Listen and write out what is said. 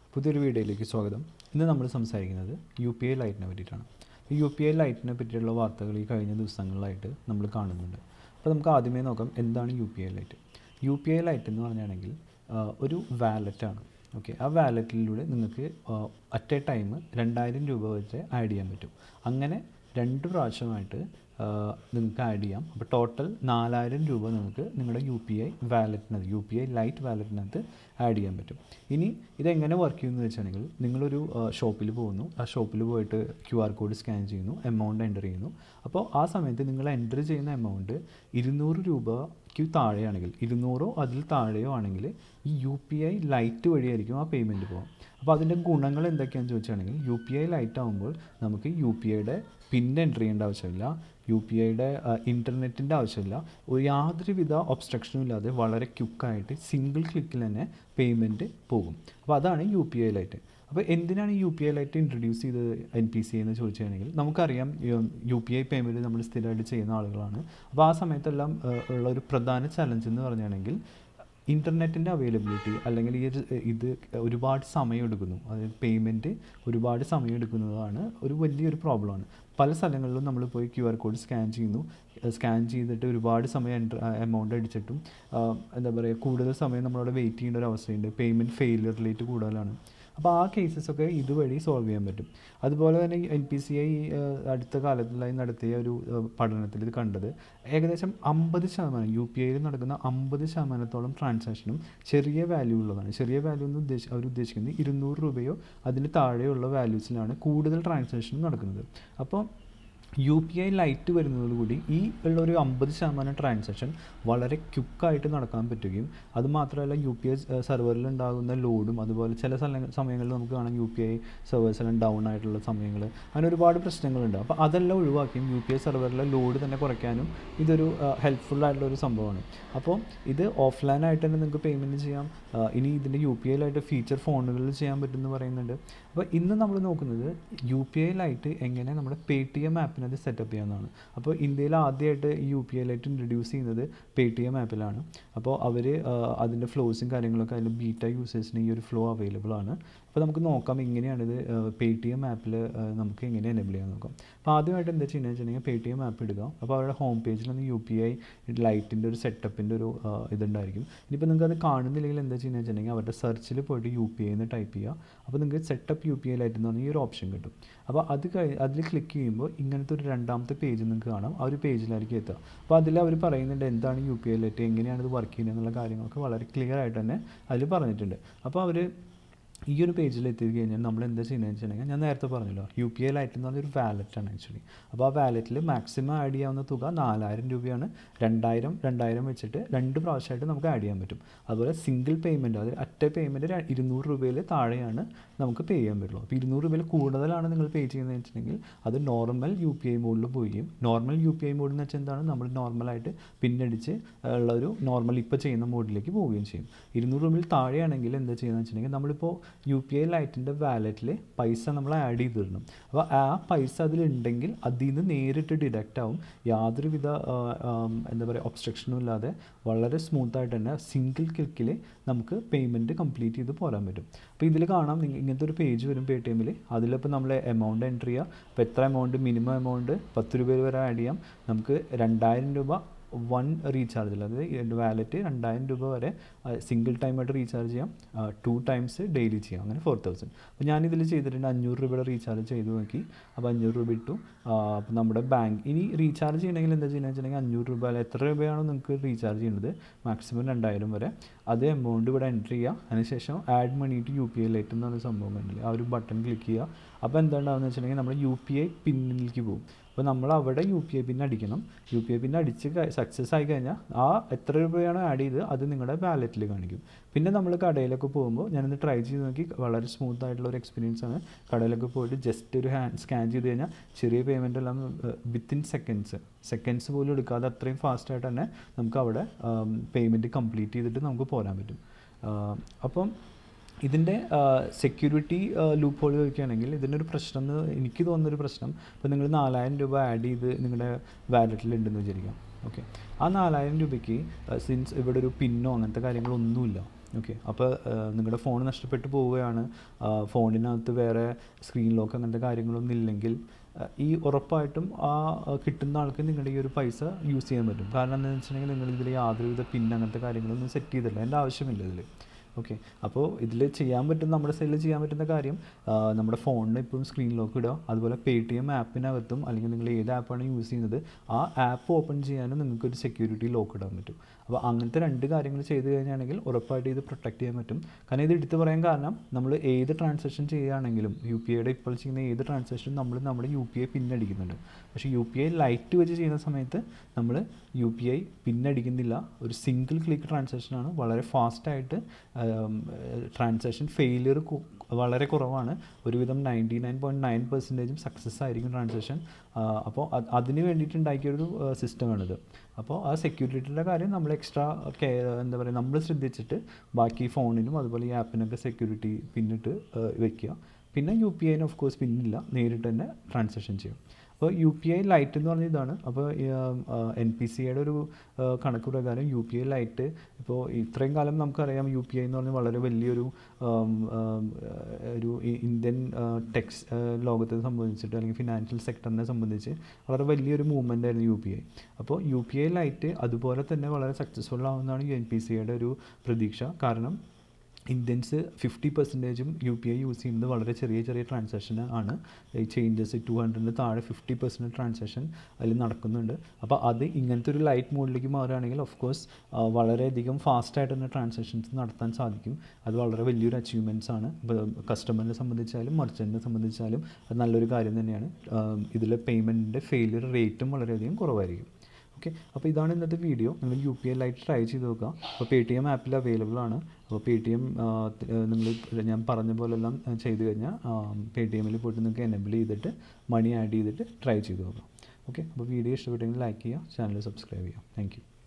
പുതിയൊരു വീഡിയോയിലേക്ക് സ്വാഗതം ഇന്ന് നമ്മൾ സംസാരിക്കുന്നത് യു പി ഐ ലൈറ്റിനെ പറ്റിയിട്ടാണ് ഈ യു പി ഐ ലൈറ്റിനെ പറ്റിയുള്ള വാർത്തകൾ ഈ കഴിഞ്ഞ ദിവസങ്ങളിലായിട്ട് നമ്മൾ കാണുന്നുണ്ട് അപ്പോൾ നമുക്ക് ആദ്യമേ നോക്കാം എന്താണ് U P I lite U P I lite എന്ന് പറഞ്ഞാണെങ്കിൽ ആ, ഒരു വാലറ്റാണ് ഓക്കെ ആ വാലറ്റിലൂടെ നിങ്ങൾക്ക് അറ്റ് എ ടൈം രണ്ടായിരം രൂപ വെച്ച് ആഡ് ചെയ്യാൻ പറ്റും അങ്ങനെ രണ്ട് പ്രാവശ്യമായിട്ട് നിങ്ങൾക്ക് ആഡ് ചെയ്യാം അപ്പോൾ ടോട്ടൽ നാലായിരം രൂപ നിങ്ങൾക്ക് നിങ്ങളുടെ യു പി ഐ വാലറ്റിനകത്ത് യു പി ഐ ലൈറ്റ് വാലറ്റിനകത്ത് ആഡ് ചെയ്യാൻ പറ്റും ഇനി ഇതെങ്ങനെ വർക്ക് ചെയ്യുമെന്ന് വെച്ചാണെങ്കിൽ നിങ്ങളൊരു ഷോപ്പിൽ പോകുന്നു ആ ഷോപ്പിൽ പോയിട്ട് ക്യു ആർ കോഡ് സ്കാൻ ചെയ്യുന്നു എമൗണ്ട് എൻ്റർ ചെയ്യുന്നു അപ്പോൾ ആ സമയത്ത് നിങ്ങൾ എൻ്റർ ചെയ്യുന്ന എമൗണ്ട് ഇരുന്നൂറ് രൂപയ്ക്ക് താഴെയാണെങ്കിൽ ഇരുന്നൂറോ അതിൽ താഴെയോ ആണെങ്കിൽ ഈ യു പി ഐ ലൈറ്റ് വഴിയായിരിക്കും ആ പേയ്മെൻറ്റ് പോകാം അപ്പോൾ അതിൻ്റെ ഗുണങ്ങൾ എന്തൊക്കെയാണെന്ന് ചോദിച്ചാണെങ്കിൽ യു പി ഐ ലൈറ്റ് ആകുമ്പോൾ നമുക്ക് യു പി ഐയുടെ പിൻ എൻ്റർ ചെയ്യേണ്ട ആവശ്യമില്ല യു പി ഐയുടെ ഇൻ്റർനെറ്റിൻ്റെ ആവശ്യമില്ല ഒരു യാതൊരുവിധ ഒബ്സ്ട്രക്ഷനും ഇല്ലാതെ വളരെ ക്വിക്കായിട്ട് സിംഗിൾ ക്ലിക്കിൽ തന്നെ പേയ്മെൻറ്റ് പോകും അപ്പോൾ അതാണ് യു പി ഐ ലൈറ്റ് അപ്പോൾ എന്തിനാണ് U P I lite introduce ചെയ്തത് എൻ പി സി എന്ന് ചോദിക്കുകയാണെങ്കിൽ നമുക്കറിയാം യു പി ഐ പേയ്മെൻറ്റ് നമ്മൾ സ്ഥിരമായിട്ട് ചെയ്യുന്ന ആളുകളാണ് അപ്പോൾ ആ സമയത്തെല്ലാം ഏഹ്, ഉള്ള ഒരു പ്രധാന ചലഞ്ച് എന്ന് പറയുകയാണെങ്കിൽ ഇൻ്റർനെറ്റിൻ്റെ അവൈലബിലിറ്റി അല്ലെങ്കിൽ ഈ ഒരു ഇത് ഒരുപാട് സമയം എടുക്കുന്നു അതായത് പേയ്മെൻറ്റ് ഒരുപാട് സമയം എടുക്കുന്നതാണ് ഒരു വലിയൊരു പ്രോബ്ലമാണ് പല സ്ഥലങ്ങളിലും നമ്മൾ പോയി ക്യു ആർ കോഡ് സ്കാൻ ചെയ്യുന്നു സ്കാൻ ചെയ്തിട്ട് ഒരുപാട് സമയം എൻ്റർ എമൗണ്ട് അടിച്ചിട്ടും ആ, എന്താ പറയുക കൂടുതൽ സമയം നമ്മളവിടെ വെയിറ്റ് ചെയ്യേണ്ട ഒരു അവസ്ഥയുണ്ട് പേയ്മെൻറ്റ് ഫെയിലിയർ റേറ്റ് കൂടുതലാണ് അപ്പോൾ ആ കേസസ് ഒക്കെ ഇതുവഴി സോൾവ് ചെയ്യാൻ പറ്റും അതുപോലെ തന്നെ എൻ പി സി ഐ അടുത്ത കാലത്തിലായി നടത്തിയ ഒരു ഏഹ്, പഠനത്തിൽ ഇത് കണ്ടത് ഏകദേശം അമ്പത് ശതമാനം യു പി ഐയിൽ നടക്കുന്ന അമ്പത് ശതമാനത്തോളം ട്രാൻസാക്ഷനും ചെറിയ വാല്യൂ ഉള്ളതാണ് ചെറിയ വാല്യൂ എന്ന് ഉദ്ദേശിച്ച് അവർ ഉദ്ദേശിക്കുന്നത് ഇരുന്നൂറ് രൂപയോ അതിന് താഴെയുള്ള വാല്യൂസിലാണ് കൂടുതൽ ട്രാൻസാക്ഷൻ നടക്കുന്നത് അപ്പോൾ യു പി ഐ ലൈറ്റ് വരുന്നതോടുകൂടി ഈ ഉള്ള ഒരു അമ്പത് ശതമാനം ട്രാൻസാക്ഷൻ വളരെ ക്വിക്കായിട്ട് നടക്കാൻ പറ്റുകയും അതുമാത്രമല്ല യു പി ഐ സെർവറിൽ ഉണ്ടാകുന്ന ലോഡും അതുപോലെ ചില സ്ഥല സമയങ്ങളിൽ നമുക്ക് കാണാം യു പി ഐ സെർവേഴ്സ് എല്ലാം ഡൗൺ ആയിട്ടുള്ള സമയങ്ങൾ അങ്ങനെ ഒരുപാട് പ്രശ്നങ്ങളുണ്ട് അപ്പോൾ അതെല്ലാം ഒഴിവാക്കിയും യു പി ഐ സെർവറിലെ ലോഡ് തന്നെ കുറയ്ക്കാനും ഇതൊരു ഹെൽപ്ഫുൾ ആയിട്ടുള്ള ഒരു സംഭവമാണ് അപ്പോൾ ഇത് ഓഫ്ലൈനായിട്ട് തന്നെ നിങ്ങൾക്ക് പേയ്മെൻറ്റ് ചെയ്യാം ആ, ഇനി ഇതിൻ്റെ യു പി ഐയിലായിട്ട് ഫീച്ചർ ഫോണുകളിൽ ചെയ്യാൻ പറ്റുമെന്ന് പറയുന്നുണ്ട് അപ്പോൾ ഇന്ന് നമ്മൾ നോക്കുന്നത് യു പി ഐയിലായിട്ട് എങ്ങനെ നമ്മുടെ പേ ടി എം ആപ്പിനത് സെറ്റപ്പ് ചെയ്യാമെന്നാണ് അപ്പോൾ ഇന്ത്യയിൽ ആദ്യമായിട്ട് ഈ യു പി ഐയിലായിട്ട് ഇൻട്രൊഡ്യൂസ് ചെയ്യുന്നത് പേ ടി എം ആപ്പിലാണ് അപ്പോൾ അവർ അതിൻ്റെ ഫ്ലോസും കാര്യങ്ങളൊക്കെ അതിൽ ബീറ്റ യൂസേഴ്സിന് ഈ ഒരു ഫ്ലോ അവൈലബിൾ ആണ് അപ്പോൾ നമുക്ക് നോക്കാം എങ്ങനെയാണിത് പേ ടി എം ആപ്പിൽ നമുക്ക് എങ്ങനെ എനേബിൾ ചെയ്യാൻ നോക്കാം അപ്പോൾ ആദ്യമായിട്ട് എന്താ ചെയ്യുന്നത് വെച്ചിട്ടുണ്ടെങ്കിൽ പേ ടി എം ആപ്പ് ഇടുക അപ്പോൾ അവരുടെ ഹോം പേജിൽ ഒന്ന് യു പി ഐ ലൈറ്റിൻ്റെ ഒരു സെറ്റപ്പിൻ്റെ ഒരു ആ, ഇതുണ്ടായിരിക്കും ഇനിയിപ്പോൾ നിങ്ങൾക്ക് അത് കാണുന്നില്ലെങ്കിൽ എന്താ ചെയ്യുന്നത് വെച്ചിട്ടുണ്ടെങ്കിൽ അവരുടെ സെർച്ചിൽ പോയിട്ട് യു പി ഐ എന്ന് ടൈപ്പ് ചെയ്യുക അപ്പോൾ നിങ്ങൾക്ക് setup U P I lite എന്ന് പറഞ്ഞ ഈ ഒരു ഓപ്ഷൻ കിട്ടും അപ്പോൾ അത് കഴി അതിൽ ക്ലിക്ക് ചെയ്യുമ്പോൾ ഇങ്ങനത്തെ ഒരു രണ്ടാമത്തെ പേജ് നിങ്ങൾക്ക് കാണാം ആ ഒരു പേജിലായിരിക്കും എത്തുക അപ്പോൾ അതിൽ അവർ പറയുന്നുണ്ട് എന്താണ് യു പി ഐ ലൈറ്റ് എങ്ങനെയാണ് ഇത് വർക്ക് ചെയ്യുന്നത് എന്നുള്ള കാര്യങ്ങളൊക്കെ വളരെ ക്ലിയർ ആയിട്ട് തന്നെ അതിൽ പറഞ്ഞിട്ടുണ്ട് അപ്പോൾ അവർ ഈ ഒരു പേജിൽ എത്തി കഴിഞ്ഞാൽ നമ്മൾ എന്താ ചെയ്യുന്നത് വെച്ചിട്ടുണ്ടെങ്കിൽ ഞാൻ നേരത്തെ പറഞ്ഞല്ലോ യു പി ഐ ലൈറ്റ് എന്ന് പറഞ്ഞൊരു വാലറ്റാണ് ആക്ച്വലി അപ്പോൾ ആ വാലറ്റിൽ മാക്സിമം ആഡ് ചെയ്യാവുന്ന തുക നാലായിരം രൂപയാണ് രണ്ടായിരം രണ്ടായിരം വെച്ചിട്ട് രണ്ട് പ്രാവശ്യമായിട്ട് നമുക്ക് ആഡ് ചെയ്യാൻ പറ്റും അതുപോലെ സിംഗിൾ പേയ്മെൻറ്റ് അതായത് അറ്റ പേയ്മെൻറ്റ് ഇരുന്നൂറ് രൂപയിൽ താഴെയാണ് നമുക്ക് പേ ചെയ്യാൻ പറ്റുള്ളൂ അപ്പോൾ ഇരുന്നൂറ് രൂപയിൽ കൂടുതലാണ് നിങ്ങൾ പേ ചെയ്യുന്നത് വെച്ചിട്ടുണ്ടെങ്കിൽ അത് നോർമൽ യു പി ഐ മോഡിൽ പോവുകയും normal U P I mode എന്ന് വെച്ചാൽ എന്താണ് നമ്മൾ നോർമലായിട്ട് പിന്നടിച്ച് ഉള്ള ഒരു നോർമൽ ഇപ്പോൾ ചെയ്യുന്ന മോഡിലേക്ക് പോവുകയും ചെയ്യും ഇരുന്നൂറ് രൂപയിൽ താഴെയാണെങ്കിൽ എന്താ ചെയ്യുന്നത് വെച്ചിട്ടുണ്ടെങ്കിൽ നമ്മളിപ്പോൾ യു പി ഐ ലൈറ്റിൻ്റെ വാലറ്റിൽ പൈസ നമ്മൾ ആഡ് ചെയ്തിടണം അപ്പോൾ ആ പൈസ അതിലുണ്ടെങ്കിൽ അതിൽ നിന്ന് നേരിട്ട് ഡിഡക്റ്റ് ആവും യാതൊരുവിധ ആ, ആം, എന്താ പറയുക ഒബ്സ്ട്രക്ഷനും ഇല്ലാതെ വളരെ സ്മൂത്തായിട്ട് തന്നെ സിംഗിൾ ക്ലിക്കിൽ നമുക്ക് പേയ്മെൻറ്റ് കംപ്ലീറ്റ് ചെയ്ത് പോരാൻ പറ്റും അപ്പോൾ ഇതിൽ കാണാം നിങ്ങ- ഇങ്ങനത്തെ ഒരു പേജ് വരും പേ ടി എമ്മിൽ അതിലിപ്പോൾ നമ്മൾ എമൗണ്ട് എൻട്രി ചെയ്യുക അപ്പോൾ എത്ര എമൗണ്ട് മിനിമം എമൗണ്ട് പത്ത് രൂപ വരെ ആഡ് ചെയ്യാം നമുക്ക് രണ്ടായിരം രൂപ വൺ റീചാർജിൽ അതായത് വാലറ്റ് രണ്ടായിരം രൂപ വരെ സിംഗിൾ ടൈമായിട്ട് റീചാർജ് ചെയ്യാം ടു ടൈംസ് ഡെയിലി ചെയ്യാം അങ്ങനെ ഫോർ തൗസൻഡ് അപ്പോൾ ഞാനിതിൽ ചെയ്തിട്ടുണ്ട് അഞ്ഞൂറ് രൂപയുടെ റീചാർജ് ചെയ്ത് നോക്കി അപ്പോൾ അഞ്ഞൂറ് രൂപ ഇട്ടു അപ്പോൾ നമ്മുടെ ബാങ്ക് ഇനി റീചാർജ് ചെയ്യണമെങ്കിൽ എന്താ ചെയ്യുന്നത് വെച്ചിട്ടുണ്ടെങ്കിൽ അഞ്ഞൂറ് രൂപ അല്ല എത്ര രൂപയാണോ നിങ്ങൾക്ക് റീചാർജ് ചെയ്യുന്നത് മാക്സിമം രണ്ടായിരം വരെ അതേ എമൗണ്ട് ഇവിടെ എൻട്രി ചെയ്യുക അതിനുശേഷം add money to U P I lite എന്നൊരു സംഭവം കണ്ടില്ലേ ആ ഒരു ബട്ടൺ ക്ലിക്ക് ചെയ്യുക അപ്പോൾ എന്താണ്ടാവുന്നത് വെച്ചിട്ടുണ്ടെങ്കിൽ നമ്മൾ യു പി ഐ പിന്നിലേക്ക് പോകും അപ്പോൾ നമ്മൾ അവിടെ യു പി ഐ പിൻ അടിക്കണം യു പി ഐ പിൻ അടിച്ച് സക്സസ് ആയി കഴിഞ്ഞാൽ ആ എത്ര രൂപയാണോ ആഡ് ചെയ്ത് അത് നിങ്ങളുടെ വാലറ്റിൽ കാണിക്കും പിന്നെ നമ്മൾ കടയിലൊക്കെ പോകുമ്പോൾ ഞാനിന്ന് ട്രൈ ചെയ്ത് നോക്കി വളരെ സ്മൂത്ത് ആയിട്ടുള്ള ഒരു എക്സ്പീരിയൻസ് ആണ് കടയിലൊക്കെ പോയിട്ട് ജസ്റ്റ് ഒരു ഹാൻഡ് സ്കാൻ ചെയ്ത് കഴിഞ്ഞാൽ ചെറിയ പേയ്മെൻ്റ് എല്ലാം വിത്തിൻ സെക്കൻഡ്സ് സെക്കൻഡ്സ് പോലും എടുക്കാതെ അത്രയും ഫാസ്റ്റായിട്ട് തന്നെ നമുക്ക് അവിടെ പേയ്മെൻറ്റ് കംപ്ലീറ്റ് ചെയ്തിട്ട് നമുക്ക് പോരാൻ പറ്റും ആ, അപ്പം ഇതിൻ്റെ സെക്യൂരിറ്റി ലൂപ്പ് ഹോൾ ചോദിക്കുകയാണെങ്കിൽ ഇതിൻ്റെ ഒരു പ്രശ്നം എന്ന് എനിക്ക് തോന്നുന്നൊരു പ്രശ്നം ഇപ്പോൾ നിങ്ങൾ നാലായിരം രൂപ ആഡ് ചെയ്ത് നിങ്ങളുടെ വാലറ്റിൽ ഉണ്ടെന്ന് വിചാരിക്കാം ഓക്കെ ആ നാലായിരം രൂപയ്ക്ക് സിൻസ് ഇവിടെ ഒരു പിന്നോ അങ്ങനത്തെ കാര്യങ്ങളൊന്നുമില്ല ഓക്കെ അപ്പോൾ നിങ്ങളുടെ ഫോൺ നഷ്ടപ്പെട്ടു പോവുകയാണ് ആ, ഫോണിനകത്ത് വേറെ സ്ക്രീൻ ലോക്ക് അങ്ങനത്തെ കാര്യങ്ങളൊന്നും ഇല്ലെങ്കിൽ ആ, ഈ ഉറപ്പായിട്ടും ആ ആ, കിട്ടുന്ന ആൾക്ക് നിങ്ങളുടെ ഈ ഒരു പൈസ യൂസ് ചെയ്യാൻ പറ്റും കാരണം എന്താണെന്ന് വെച്ചിട്ടുണ്ടെങ്കിൽ നിങ്ങൾ ഇതിൽ യാതൊരുവിധ പിൻ അങ്ങനത്തെ കാര്യങ്ങളൊന്നും സെറ്റ് ചെയ്തില്ല എൻ്റെ ആവശ്യമില്ല ഇതിൽ ഓക്കെ അപ്പോൾ ഇതിൽ ചെയ്യാൻ പറ്റുന്ന നമ്മുടെ സൈഡിൽ ചെയ്യാൻ പറ്റുന്ന കാര്യം ആ, നമ്മുടെ ഫോണിന് ഇപ്പം സ്ക്രീൻ ലോക്ക് ഇടുക അതുപോലെ പേ ടി എം ആപ്പിനകത്തും അല്ലെങ്കിൽ നിങ്ങൾ ഏത് ആപ്പാണ് യൂസ് ചെയ്യുന്നത് ആ ആപ്പ് ഓപ്പൺ ചെയ്യാനും നിങ്ങൾക്ക് ഒരു സെക്യൂരിറ്റി ലോക്ക് ഇടാൻ പറ്റും അപ്പോൾ അങ്ങനത്തെ രണ്ട് കാര്യങ്ങൾ ചെയ്ത് കഴിഞ്ഞാണെങ്കിൽ ഉറപ്പായിട്ട് ഇത് പ്രൊട്ടക്റ്റ് ചെയ്യാൻ പറ്റും കാരണം ഇത് എടുത്തു പറയാൻ കാരണം നമ്മൾ ഏത് ട്രാൻസാക്ഷൻ ചെയ്യുകയാണെങ്കിലും യു പി ഐയുടെ ഇപ്പോൾ ചെയ്യുന്ന ഏത് ട്രാൻസാക്ഷനും നമ്മൾ നമ്മുടെ യു പി ഐ പിന്നടിക്കുന്നുണ്ട് പക്ഷേ യു പി ഐ ലൈറ്റ് വെച്ച് ചെയ്യുന്ന സമയത്ത് നമ്മൾ യു പി ഐ പിന്നടിക്കുന്നില്ല ഒരു സിംഗിൾ ക്ലിക്ക് ട്രാൻസാക്ഷനാണ് വളരെ ഫാസ്റ്റായിട്ട് ട്രാൻസാക്ഷൻ ഫെയിലിയർ വളരെ കുറവാണ് ഒരുവിധം നയൻറ്റി നയൻ പോയിൻറ്റ് നയൻ പെർസെൻറ്റേജും സക്സസ് ആയിരിക്കും ട്രാൻസാക്ഷൻ അപ്പോൾ അതിന് വേണ്ടിയിട്ട് ഉണ്ടാക്കിയൊരു സിസ്റ്റമാണിത് അപ്പോൾ ആ സെക്യൂരിറ്റിയുടെ കാര്യം നമ്മൾ എക്സ്ട്രാ കെയർ എന്താ പറയുക നമ്മൾ ശ്രദ്ധിച്ചിട്ട് ബാക്കി ഫോണിനും അതുപോലെ ഈ ആപ്പിനൊക്കെ സെക്യൂരിറ്റി പിന്നിട്ട് വെക്കുക പിന്നെ യു പി ഐന് ഓഫ് കോഴ്സ് പിന്നില്ല നേരിട്ട് തന്നെ ട്രാൻസാക്ഷൻ ചെയ്യും അപ്പോൾ യു പി ഐ ലൈറ്റ് എന്ന് പറഞ്ഞ ഇതാണ് അപ്പോൾ എൻ പി സി ഐയുടെ ഒരു ആ, കണക്ക് പ്രകാരം യു പി ഐ ലൈറ്റ് ഇപ്പോൾ ഇത്രയും കാലം നമുക്കറിയാം യു പി ഐ എന്ന് പറഞ്ഞാൽ വളരെ വലിയൊരു ആം, ആം, ഒരു ഇ- ഇന്ത്യൻ ടെക്സ് ലോകത്തെ സംബന്ധിച്ചിട്ട് അല്ലെങ്കിൽ ഫിനാൻഷ്യൽ സെക്ടറിനെ സംബന്ധിച്ച് വളരെ വലിയൊരു മൂവ്മെൻ്റ് ആയിരുന്നു യു പി ഐ അപ്പോൾ യു പി ഐ ലൈറ്റ് അതുപോലെ തന്നെ വളരെ സക്സസ്ഫുൾ ആവുന്നതാണ് എൻ പി സി ഐയുടെ ഒരു പ്രതീക്ഷ കാരണം ഇന്ത്യൻസ് ഫിഫ്റ്റി പെർസെൻറ്റേജും യു പി ഐ യൂസ് ചെയ്യുന്നത് വളരെ ചെറിയ ചെറിയ ട്രാൻസാക്ഷൻ ആണ് ഈ ചേഞ്ചസ് ടു ഹൺഡ്രഡിന് താഴെ ഫിഫ്റ്റി പെർസെൻറ്റ് ട്രാൻസാക്ഷൻ അതിൽ നടക്കുന്നുണ്ട് അപ്പോൾ അത് ഇങ്ങനത്തെ ഒരു ലൈറ്റ് മോഡിലേക്ക് മാറുകയാണെങ്കിൽ ഓഫ് കോഴ്സ് വളരെയധികം ഫാസ്റ്റായിട്ട് തന്നെ ട്രാൻസാക്ഷൻസ് നടത്താൻ സാധിക്കും അത് വളരെ വലിയൊരു അച്ചീവ്മെൻറ്റ്സ് ആണ് ഇപ്പോൾ കസ്റ്റമറിനെ സംബന്ധിച്ചാലും മർച്ചൻറ്റിനെ സംബന്ധിച്ചാലും അത് നല്ലൊരു കാര്യം തന്നെയാണ് ഇതിലെ പേയ്മെൻറ്റിൻ്റെ ഫെയിലിയർ റേറ്റും വളരെയധികം കുറവായിരിക്കും ഓക്കെ അപ്പോൾ ഇതാണ് ഇന്നത്തെ വീഡിയോ നിങ്ങൾ U P I lite try ചെയ്ത് നോക്കുക അപ്പോൾ പേ ടി എം ആപ്പിൽ അവൈലബിൾ ആണ് അപ്പോൾ പേ ടി എം നിങ്ങൾ ഞാൻ പറഞ്ഞ പോലെല്ലാം ആ, ചെയ്ത് കഴിഞ്ഞാൽ പേ ടി എമ്മിൽ പോയിട്ട് നിങ്ങൾക്ക് എനബിൾ ചെയ്തിട്ട് മണി ആഡ് ചെയ്തിട്ട് ട്രൈ ചെയ്ത് നോക്കാം ഓക്കെ അപ്പോൾ വീഡിയോ ഇഷ്ടപ്പെട്ടെങ്കിൽ ലൈക്ക് ചെയ്യുക ചാനൽ സബ്സ്ക്രൈബ് ചെയ്യുക താങ്ക് യു